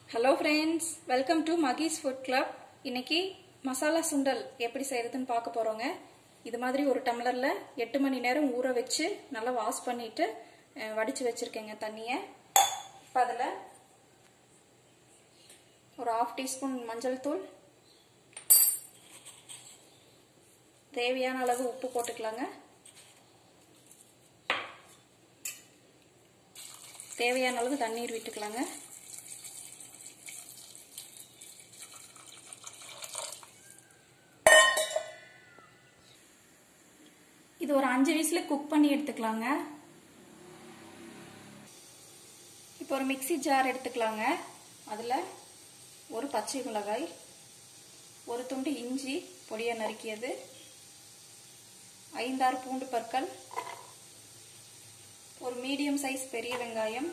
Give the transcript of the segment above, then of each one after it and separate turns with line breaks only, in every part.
hello friends welcome to மகீஸ் food club இன்னைக்கு மசாலா சுண்டல் எப்படி செய்யறதுன்னு பார்க்க போறோங்க இது மாதிரி ஒரு டம்ளர்ல எட்டு மணி நேரம் ஊற வச்சு நல்லா வாஷ் பண்ணிட்டு அஹ், வடிச்சு வச்சிருக்கேங்க தண்ணியை இப்போ அதில் ஒரு ஹாஃப் டீஸ்பூன் மஞ்சள் தூள் தேவையான அளவு உப்பு போட்டுக்கலாங்க தேவையான அளவு தண்ணீர் விட்டுக்கலாங்க இது ஒரு அஞ்சு விசில் குக் பண்ணி எடுத்துக்கலாங்க இப்போ ஒரு மிக்ஸி ஜார் எடுத்துக்கலாங்க அதில் ஒரு பச்சை மிளகாய் ஒரு துண்டு இஞ்சி பொடியை நறுக்கியது ஐந்தாறு பூண்டு பற்கள் ஒரு மீடியம் சைஸ் பெரிய வெங்காயம்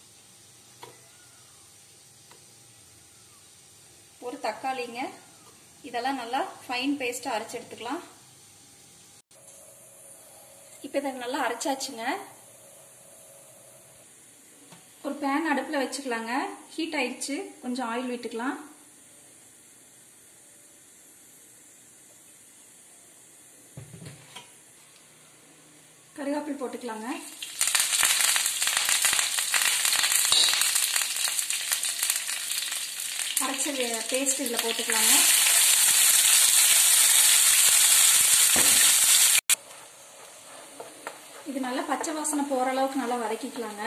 ஒரு தக்காளிங்க இதெல்லாம் நல்லா ஃபைன் பேஸ்ட்டாக அரைச்சி எடுத்துக்கலாம் இப்போ இதை நல்லா அரைச்சாச்சுங்க ஒரு பேன் அடுப்பில் வச்சுக்கலாங்க ஹீட் ஆயிடுச்சு கொஞ்சம் ஆயில் விட்டுக்கலாம் கருவேப்பில் போட்டுக்கலாங்க அரைச்ச பேஸ்ட் இதில் போட்டுக்கலாங்க இது நல்லா பச்சை வாசனை போகிற அளவுக்கு நல்லா வதக்கிக்கலாங்க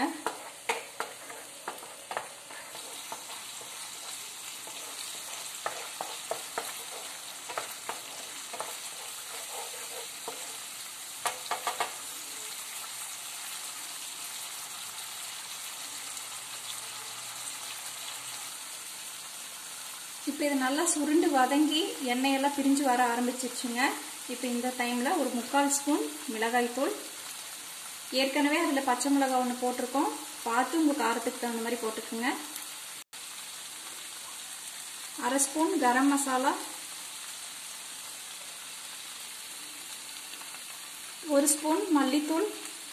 இப்போ இது நல்லா சுருண்டு வதங்கி எண்ணெயெல்லாம் பிரிஞ்சு வர ஆரம்பிச்சிருச்சுங்க இப்போ இந்த டைமில் ஒரு முக்கால் ஸ்பூன் மிளகாய் தூள் ஏற்கனவே அதில் பச்சை மிளகாய் ஒன்று போட்டிருக்கோம் பார்த்து உங்கள் காரத்துக்கு தகுந்த மாதிரி போட்டுக்கோங்க அரை ஸ்பூன் கரம் மசாலா ஒரு ஸ்பூன் மல்லித்தூள்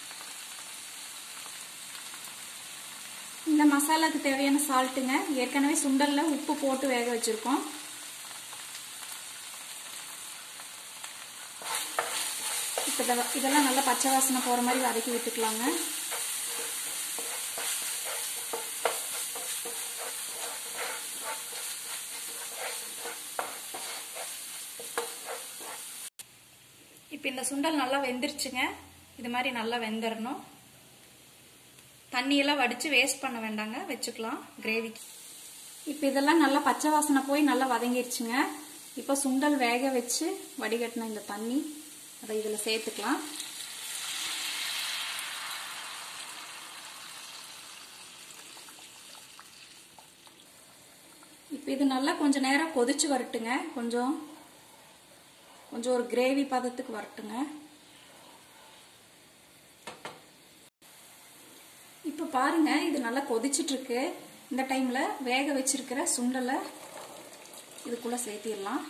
இந்த மசாலாக்கு தேவையான சால்ட்டுங்க ஏற்கனவே சுண்டல்ல உப்பு போட்டு வேக வச்சிருக்கோம் இப்போ இதெல்லாம் நல்லா பச்சை வாசனை போகிற மாதிரி வதக்கி விட்டுக்கலாங்க இப்போ இந்த சுண்டல் நல்லா வெந்துருச்சுங்க இது மாதிரி நல்லா வெந்துடணும் தண்ணியெல்லாம் வடித்து வேஸ்ட் பண்ண வேண்டாங்க வச்சுக்கலாம் கிரேவிக்கு இப்போ இதெல்லாம் நல்லா பச்சை வாசனை போய் நல்லா வதங்கிருச்சுங்க இப்போ சுண்டல் வேக வச்சு வடிகட்டின இந்த தண்ணி அதை இதில் சேர்த்துக்கலாம் இப்போ இது நல்லா கொஞ்சம் நேரம் கொதிச்சு வரட்டுங்க கொஞ்சம் கொஞ்சம் ஒரு கிரேவி பதத்துக்கு வரட்டுங்க இப்போ பாருங்க இது நல்லா கொதிச்சிட்டு இருக்கு இந்த டைம்ல வேக வச்சிருக்கிற சுண்டலை இதுக்குள்ள சேர்த்திடலாம்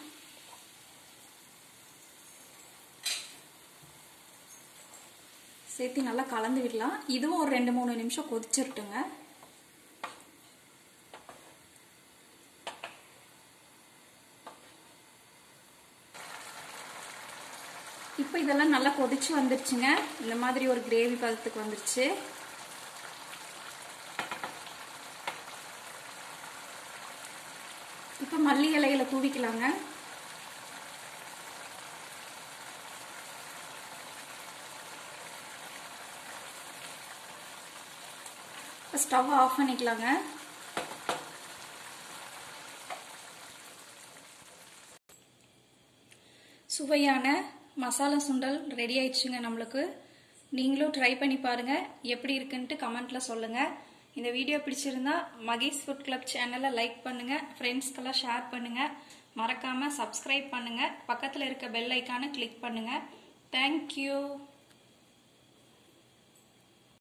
சேர்த்து நல்லா கலந்து விடலாம் இதுவும் ஒரு ரெண்டு மூணு நிமிஷம் கொதிச்சிருட்டுங்க இப்போ இதெல்லாம் நல்லா கொதிச்சு வந்துருச்சுங்க இந்த மாதிரி ஒரு கிரேவி பதத்துக்கு வந்துருச்சு இப்போ மல்லி இலையில தூவிக்கலாங்க ஸ்டவ் ஆஃப் பண்ணிக்கலாங்க சுவையான மசாலா சுண்டல் ரெடி ஆயிடுச்சுங்க நம்மளுக்கு நீங்களும் ட்ரை பண்ணி பாருங்க எப்படி இருக்குன்ட்டு கமெண்ட்ல சொல்லுங்க இந்த வீடியோ பிடிச்சிருந்தா மகேஷ் ஃபுட் கிளப் சேனலை லைக் பண்ணுங்க ஃப்ரெண்ட்ஸ்க்கெல்லாம் ஷேர் பண்ணுங்க மறக்காம சப்ஸ்கிரைப் பண்ணுங்க பக்கத்தில் இருக்க பெல் ஐக்கானை கிளிக் பண்ணுங்க தேங்க்யூ